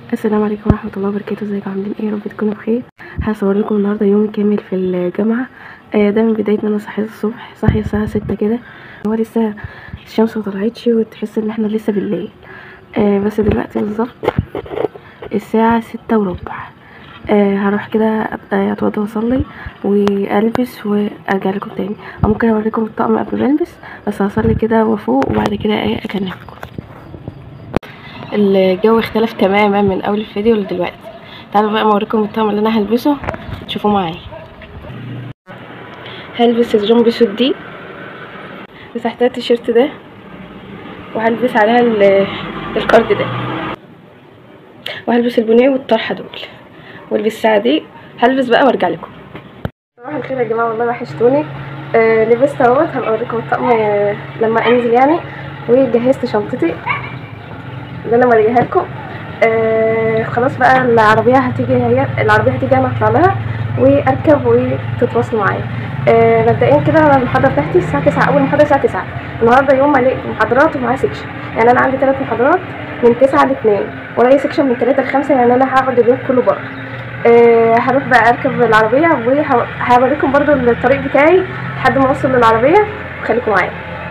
السلام عليكم ورحمة الله وبركاته ازيكم عاملين ايه يا رب تكونوا بخير هصور لكم النهارده يومي كامل في الجامعة آه، ده من بداية ما انا صحيت الصبح صاحية الساعة ستة كده هو لسه الشمس مطلعتش وتحس ان احنا لسه بالليل آه، بس دلوقتي بالظبط الساعة ستة وربع آه، هروح كده أبقى اتوضى واصلي والبس وارجع لكم تاني او ممكن اوريكم الطقم قبل ما البس بس هصلي كده وافوق وبعد كده ايه اكلمكم الجو اختلف تماما من اول الفيديو لدلوقتي تعالوا بقى اوريكم الطقم اللي انا هلبسه شوفوا معايا هلبس الجامب سوت دي وتحتها التيشيرت ده وهلبس عليها ال- الكارد ده وهلبس البنيه والطرحه دول والبس الساعه دي هلبس بقى وارجع لكم صباح الخير يا جماعه والله وحشتوني آه لبست اهوت هبقى اوريكم الطقم آه، لما انزل يعني وجهزت شنطتي اللي انا موريها لكم آه خلاص بقى العربيه هتيجي هي العربيه هتيجي انا اطلع لها واركب وتتواصلوا معايا آه مبدئيا كده انا المحاضره بتاعتي الساعه 9 اول محاضره الساعه 9 النهارده يوم مليء محاضرات ومعاه سيكشن يعني انا عندي ثلاث محاضرات من 9 ل 2 ورايا سيكشن من 3 ل 5 يعني انا هقعد اليوم كله بره آه هروح بقى اركب العربيه وهوريكم برضو الطريق بتاعي لحد ما اوصل للعربيه وخليكم معايا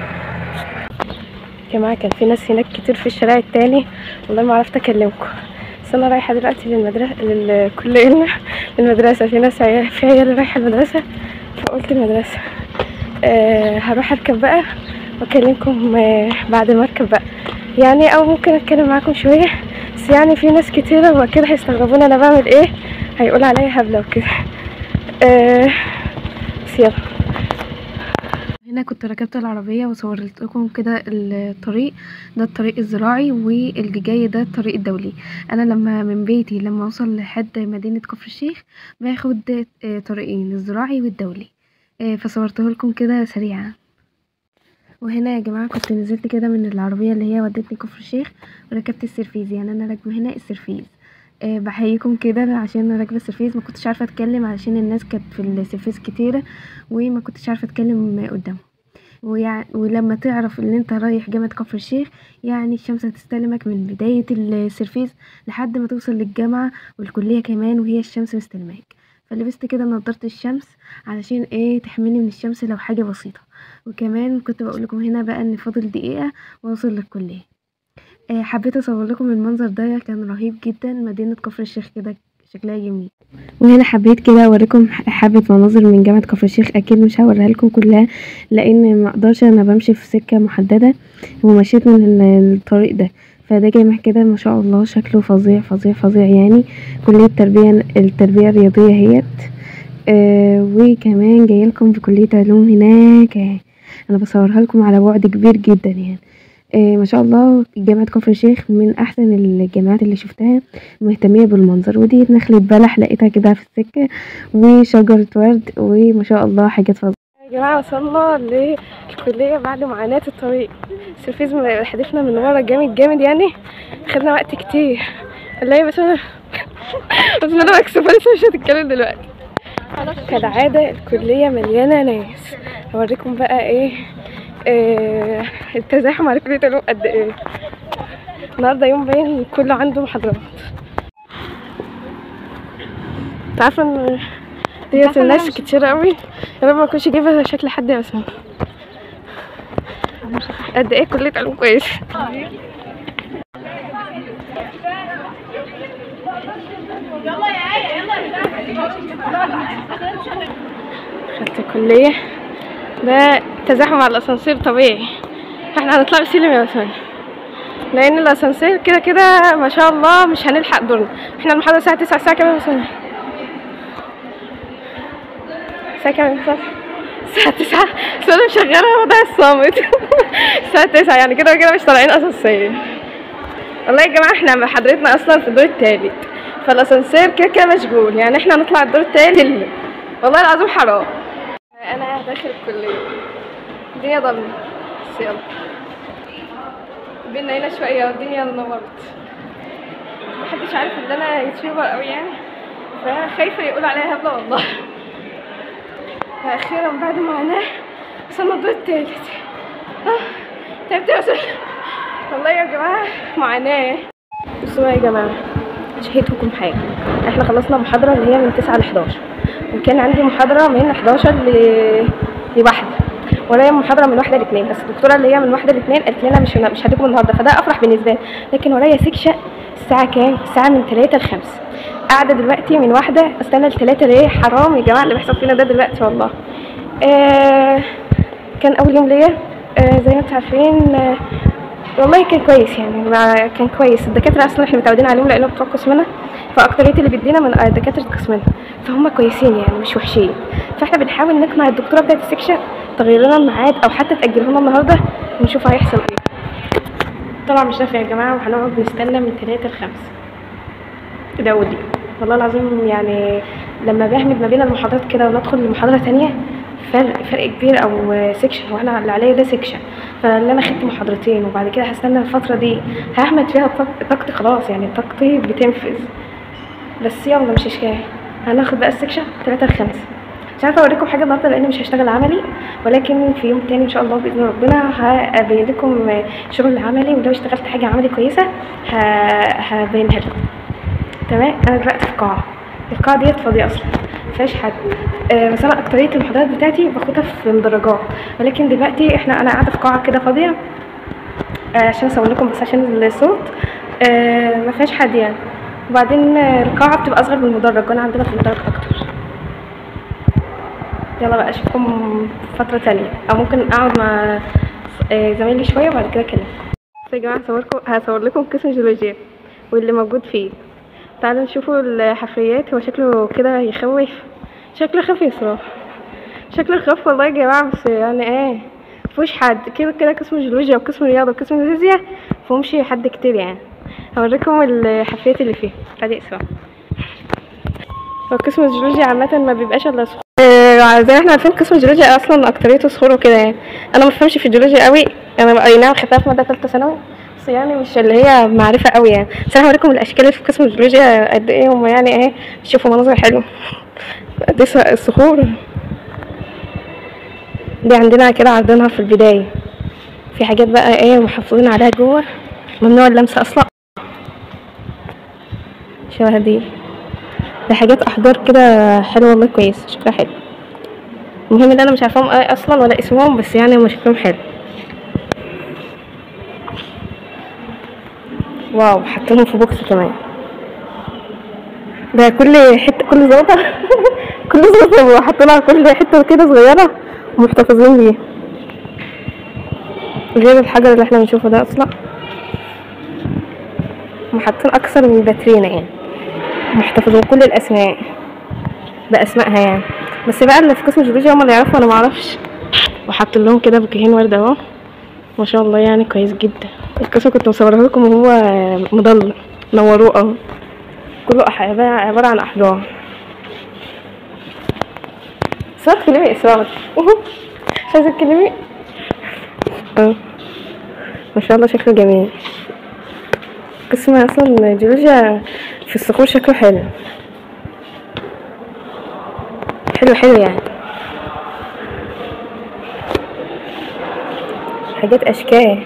يا جماعه كان في ناس هناك كتير في الشارع التاني والله ما عرفت اكلمكم بس انا رايحه دلوقتي للمدرسه للكليه للمدرسه في ناس عيال في عيال رايحه المدرسه فقلت المدرسه أه هروح اركب بقى واكلمكم أه بعد ما اركب بقى يعني او ممكن اتكلم معاكم شويه بس يعني في ناس كتيره وكده هيستغربوني انا بعمل ايه هيقول عليا هبله وكده أه بس يلا هنا كنت ركبت العربية وصورت لكم كده الطريق ده الطريق الزراعي واللي جاي ده الطريق الدولي انا لما من بيتي لما اوصل لحد مدينة كفر الشيخ باخد آه، طريقين الزراعي والدولي آه، فصورته لكم كده سريعا وهنا يا جماعة كنت نزلت كده من العربية اللي هي ودتني كفر الشيخ وركبت السرفيز يعني انا راكبة هنا السرفيز أه بحييكم كده عشان انا راكبه السرفيز ما كنتش عارفه اتكلم عشان الناس كانت في السرفيز كتيره وما كنتش عارفه اتكلم قدامهم ويعني ولما تعرف ان انت رايح جامعة كفر الشيخ يعني الشمس هتستلمك من بداية السرفيز لحد ما توصل للجامعة والكلية كمان وهي الشمس مستلماك فلبست كده نضارة الشمس علشان ايه تحميني من الشمس لو حاجة بسيطة وكمان كنت بقول لكم هنا بقى ان فاضل دقيقة واوصل للكلية آه، حبيت اصور لكم المنظر ده كان رهيب جدا مدينة كفر الشيخ كده شكلها جميل وهنا حبيت كده اوريكم حبة مناظر من جامعة كفر الشيخ اكيد مش هوريها لكم كلها لان ما اقدرش انا بمشي في سكة محددة ومشيت من ال- الطريق ده فده جامع كده ما شاء الله شكله فظيع فظيع فظيع يعني كلية تربية التربية الرياضية هيت آه وكمان جايه لكم بكلية علوم هناك اهي. انا بصورها لكم على بعد كبير جدا يعني آه ما شاء الله جامعة كفر الشيخ من احسن الجامعات اللي شفتها مهتمية بالمنظر ودي نخلة بلح لقيتها كده في السكة وشجرة ورد وما شاء الله حاجات فظيعة يا جماعة وصلنا للكلية بعد معاناة الطريق السرفيز حدفنا من ورا جامد جامد يعني خدنا وقت كتير والله بس انا بس انا مكسوفة لسه مش هتتكلم دلوقتي كالعادة الكلية مليانة ناس هوريكم بقى ايه, إيه التزاحم على كلية علوم قد ايه النهارده يوم باين كله عنده محاضرات انت عارفة ان ديت الناس كتير قوي يا رب ما اكونش جايبة شكل حد يا اسماء قد ايه كلية علوم كويس خدت الكلية ده تزاحم على الأسانسير طبيعي فاحنا هنطلع بالسلم يا وسام لأن الأسانسير كده كده ما شاء الله مش هنلحق دورنا احنا المحاضرة الساعة تسعة الساعة كام يا وسام الساعة كام يا وسام الساعة تسعة بس أنا مشغلة وضع الصامت الساعة تسعة يعني كده كده مش طالعين أسانسير والله يا جماعة احنا محاضرتنا أصلا في الدور التالت فالأسانسير كده كده مشغول يعني احنا هنطلع الدور التالت والله العظيم حرام انا داخل الكليه الدنيا ضلمه بس يلا بينا هنا شويه والدنيا نورت محدش عارف ان انا يوتيوبر قوي يعني فخايفه يقول عليا هبله والله فاخيرا بعد معاناه وصلنا الدور التالت آه، تعبت يا وسام والله يا جماعه معاناه بصوا يا جماعه شهيتكم حاجه احنا خلصنا محاضره اللي هي من 9 ل 11 وكان عندي محاضره من 11 ل لواحده ورايا محاضره من واحده لاثنين بس الدكتوره اللي هي من واحده لاثنين قالت لنا مش مش هديكم النهارده فده افرح بالنسبه لي لكن ورايا سكشه الساعه كام الساعه من 3 ل 5 قاعده دلوقتي من واحده استنى لثلاثه ليه حرام يا جماعه اللي بيحصل فينا ده دلوقتي والله آه كان اول يوم ليا آه زي ما انتم عارفين آه والله كان كويس يعني ما كان كويس الدكاتره اصلا احنا متعودين عليهم لانهم بتوع قسمنا فاكتريه اللي بيدينا من آه، دكاتره قسمنا فهم كويسين يعني مش وحشين فاحنا بنحاول نقنع الدكتوره بتاعت السكشن تغير لنا الميعاد او حتى تاجله لنا النهارده ونشوف هيحصل ايه طبعا مش نافع يا جماعه وهنقعد نستنى من 3 ل 5 ده ودي والله العظيم يعني لما بهمد ما بين المحاضرات كده وندخل لمحاضرة تانية فرق فرق كبير او سيكشن وانا اللي عليا ده سيكشن فاللي انا خدت محاضرتين وبعد كده هستنى الفترة دي ههمد فيها طاق- طاقتي خلاص يعني طاقتي بتنفذ بس يلا مش اشكال هناخد بقى السيكشن 3 ل 5 مش عارفه اوريكم حاجه النهارده لان مش هشتغل عملي ولكن في يوم تاني ان شاء الله باذن ربنا هبين لكم شغل عملي ولو اشتغلت حاجه عملي كويسه ه- هبينها لكم تمام انا دلوقتي في قاعه القاعه ديت فاضيه اصلا مفيهاش حد آه بس انا اكتريه المحاضرات بتاعتي باخدها في مدرجات ولكن دلوقتي احنا انا قاعده في قاعه كده فاضيه آه عشان اصور لكم بس عشان الصوت آه ما فيهاش حد يعني وبعدين آه، القاعه بتبقى اصغر من المدرج وانا عندنا في المدرج اكتر يلا بقى اشوفكم فتره تانية او ممكن اقعد مع آه، زمايلي شويه وبعد كده اكلمكم بس يا جماعه هصوركم هصور لكم قسم جيولوجيا واللي موجود فيه تعالوا نشوفوا الحفريات هو شكله كده يخوف شكله خفيف صراحه شكله خف والله يا جماعه بس يعني ايه مفيهوش حد كده كده قسم جيولوجيا وقسم رياضه وقسم فيزياء مفهومش حد كتير يعني هوريكم الحفريات اللي فيه ادي اسمع هو قسم الجيولوجيا عامة ما بيبقاش الا صخور آه، زي ما احنا عارفين قسم الجيولوجيا اصلا اكتريته صخور وكده يعني انا ما بفهمش في الجيولوجيا قوي انا اي نعم خدتها في مادة تالتة ثانوي بس يعني مش اللي هي معرفة قوي يعني بس انا هوريكم الاشكال اللي في قسم الجيولوجيا قد ايه هم يعني ايه شوفوا مناظر حلو قد ايه الصخور دي عندنا كده عارضينها في البداية في حاجات بقى ايه محافظين عليها جوه ممنوع اللمس اصلا شبه دي ده حاجات احجار كده حلوه والله كويس شكلها حلو المهم ان انا مش عارفاهم ايه اصلا ولا اسمهم بس يعني هم شكلهم حلو واو حاطينهم في بوكس كمان ده كل حته كل زلطه كل زلطه حاطينها كل حته كده صغيره ومحتفظين بيها غير الحجر اللي احنا بنشوفه ده اصلا هم حاطين اكثر من باترينا يعني محتفظين كل الاسماء باسمائها يعني بس بقى اللي في قسم الجيولوجيا هم اللي يعرفوا انا معرفش وحاطين لهم كده بوكيهين ورد اهو ما شاء الله يعني كويس جدا القسم كنت مصوره لكم وهو مضل نوروه اهو كله أح- عبارة عبارة عن احجار اسراء تكلمي اسراء مش عايزة تكلمي اه ما شاء الله شكله جميل قسم اصلا جيولوجيا في الصخور شكله حلو حلو حلو يعني حاجات اشكال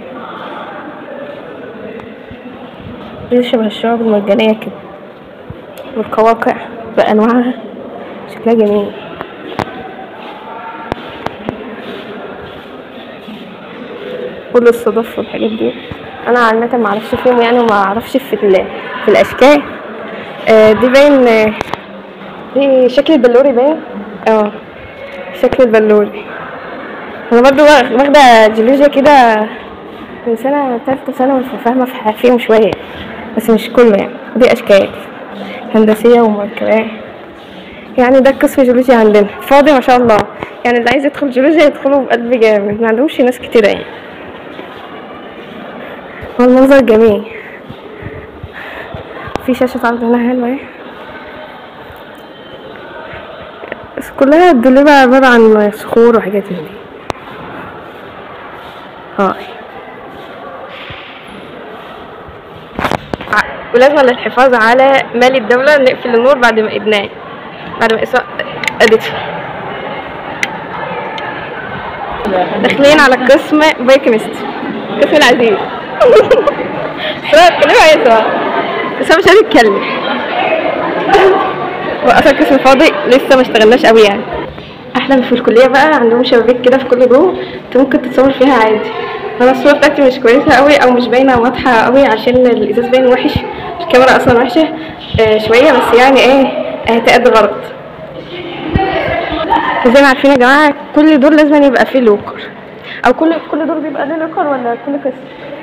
دي شبه الشعاب المرجانية كده والقواقع بأنواعها شكلها جميل كل الصدف والحاجات دي انا عامة ما اعرفش فيهم يعني وما اعرفش في ال- في الاشكال آه دي باين آه، دي شكل البلوري باين اه شكل البلوري انا برضو واخ- واخدة جيولوجيا كده من سنة تالتة ثانوي فاهمة في ح- فيهم شوية بس مش كله يعني دي اشكال هندسية ومركبات يعني ده قسم جيولوجيا عندنا فاضي ما شاء الله يعني اللي عايز يدخل جيولوجيا يدخله بقلب جامد ما عندهمش ناس كتيرة يعني هو المنظر جميل في شاشة عرض هنا حلوة اهي بس كلها الدولابة عبارة عن صخور وحاجات من دي هاي ع- ولازم للحفاظ على مال الدولة نقفل النور بعد ما إدناه بعد ما إسراء قدته داخلين على قسم بايوكيمستري قسم العزيز إسراء اتكلمي يا إسراء إسراء مش عايز يتكلم هو اصلا القسم الفاضي لسه ما اشتغلناش قوي يعني احلى في الكليه بقى عندهم شبابيك كده في كل جو انت ممكن تتصور فيها عادي انا الصوره بتاعتي مش كويسه قوي او مش باينه واضحه قوي عشان الازاز باين وحش الكاميرا اصلا وحشه آه شويه بس يعني ايه اهتقاد غلط زي ما عارفين يا جماعه كل دور لازم يبقى فيه لوكر او كل كل دور بيبقى ليه لوكر ولا كل قسم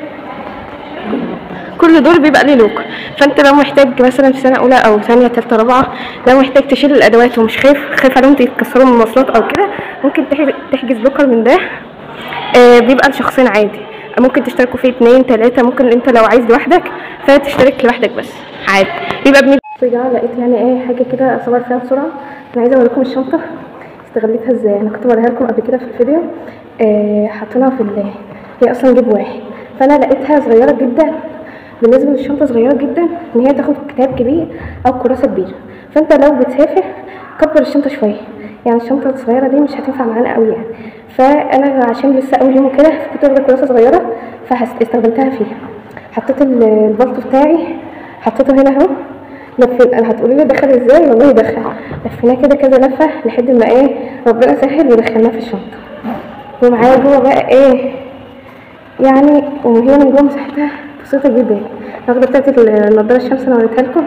كل دور بيبقى ليه لوكر فانت لو محتاج مثلا في سنه اولى او ثانيه ثالثه رابعه لو محتاج تشيل الادوات ومش خايف خايف عليهم يتكسروا من المواصلات او كده ممكن تح- تحجز لوكر من ده آه بيبقى لشخصين عادي ممكن تشتركوا فيه اتنين تلاتة ممكن انت لو عايز لوحدك فتشترك لوحدك بس عادي بيبقى بمية بس يا جماعة لقيت يعني ايه حاجة كده اصور فيها بسرعة انا عايزة اوريكم الشنطة استغليتها ازاي انا كنت بوريها لكم قبل كده في الفيديو آه حاطينها في ال هي اصلا جيب واحد فانا لقيتها صغيرة جدا بالنسبة للشنطة صغيرة جدا ان هي تاخد كتاب كبير او كراسة كبيرة فانت لو بتسافر كبر الشنطة شوية يعني الشنطة الصغيرة دي مش هتنفع معانا قوي يعني فانا عشان لسه اول يوم كده كنت واخدة كراسة صغيرة فاستخدمتها فيها حطيت ال- البلطو بتاعي حطيته هنا اهو لف انا هتقولي لي دخل ازاي والله دخل لفيناه كده كذا لفه لحد ما ايه ربنا سهل ودخلناه في الشنطه ومعايا جوه بقى ايه يعني وهي من جوه مساحتها بسيطه جدا النهارده بتاعت النضاره الشمس انا وريتها لكم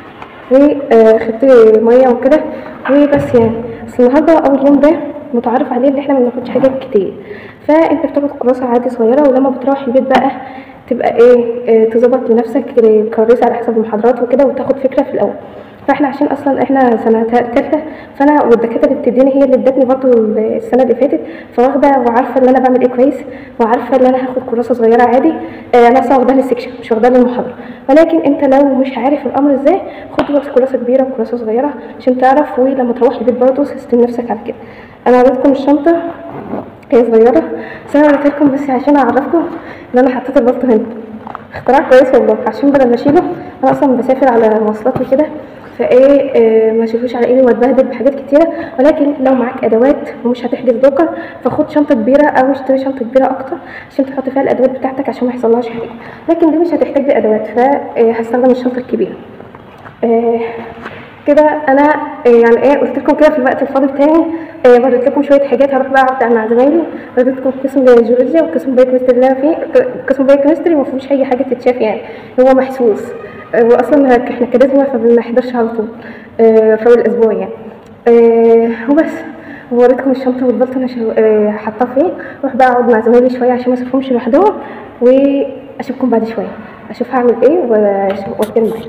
وخدت ميه وكده وبس يعني بس النهارده اول يوم ده متعارف عليه ان احنا ما بناخدش حاجات كتير فانت بتاخد كراسه عادي صغيره ولما بتروح البيت بقى تبقى ايه آه، تظبط لنفسك كراسه على حسب المحاضرات وكده وتاخد فكره في الاول فاحنا عشان اصلا احنا سنه تا- تالته فانا والدكاتره اللي بتديني هي اللي ادتني برضو السنه اللي فاتت فواخده وعارفه ان انا بعمل ايه كويس وعارفه ان انا هاخد كراسه صغيره عادي آه، انا اصلا واخداها للسكشن مش واخداها للمحاضره ولكن انت لو مش عارف الامر ازاي خد بس كراسه كبيره وكراسه صغيره عشان تعرف ولما تروح البيت برضو سيستم نفسك على كده انا وريتكم الشنطه هي صغيره بس انا وريتها لكم بس عشان اعرفكم ان انا حطيت البلطو هنا اختراع كويس والله عشان بدل ما اشيله انا اصلا بسافر على مواصلات وكده فايه آه ما اشوفوش على ايدي واتبهدل بحاجات كتيره ولكن لو معاك ادوات ومش هتحجز لوكر فخد شنطه كبيره او اشتري شنطه كبيره اكتر عشان تحط فيها الادوات بتاعتك عشان ما يحصلهاش حاجه لكن دي مش هتحتاج لي ادوات فهستخدم الشنطه الكبيره آه كده انا آه، يعني ايه قلت لكم كده في الوقت الفاضي بتاعي آه وريت لكم شويه حاجات هروح بقى اقعد مع زمايلي وريت لكم قسم الجيولوجيا وقسم بايوكيمستري اللي انا فيه ق- قسم بايوكيمستري ما فيهوش اي حاجه تتشاف يعني هو محسوس آه واصلا احنا كدتنا فما بنحضرش على طول آه في اول الاسبوع يعني آه وبس وريتكم الشنطه والبلطو انا شو- آه، حاطاه فين اروح بقى اقعد مع زمايلي شويه عشان ما اسيبهمش لوحدهم واشوفكم بعد شويه اشوف هعمل ايه وأش- واتكلم معاكم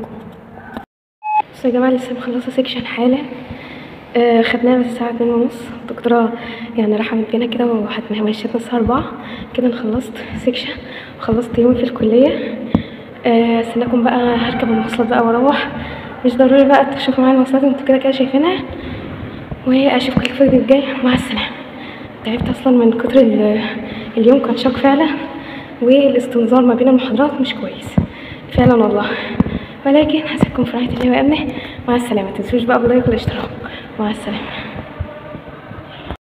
بس يا جماعة لسه مخلصة سيكشن حالا آه خدناها بس الساعة اتنين ونص الدكتورة يعني راحة مدينا كده ومشيتنا الساعة أربعة كده أنا خلصت سيكشن وخلصت يومي في الكلية آه استناكم بقى هركب المواصلات بقى واروح مش ضروري بقى تشوفوا معايا المواصلات انتوا كده كده شايفينها واشوفكم الفيديو الجاي مع السلامة تعبت اصلا من كتر ال- اليوم كان شاق فعلا والاستنظار ما بين المحاضرات مش كويس فعلا والله ولكن هسيبكم في رعاية الله وامنه مع السلامة متنسوش بقى باللايك والاشتراك مع السلامة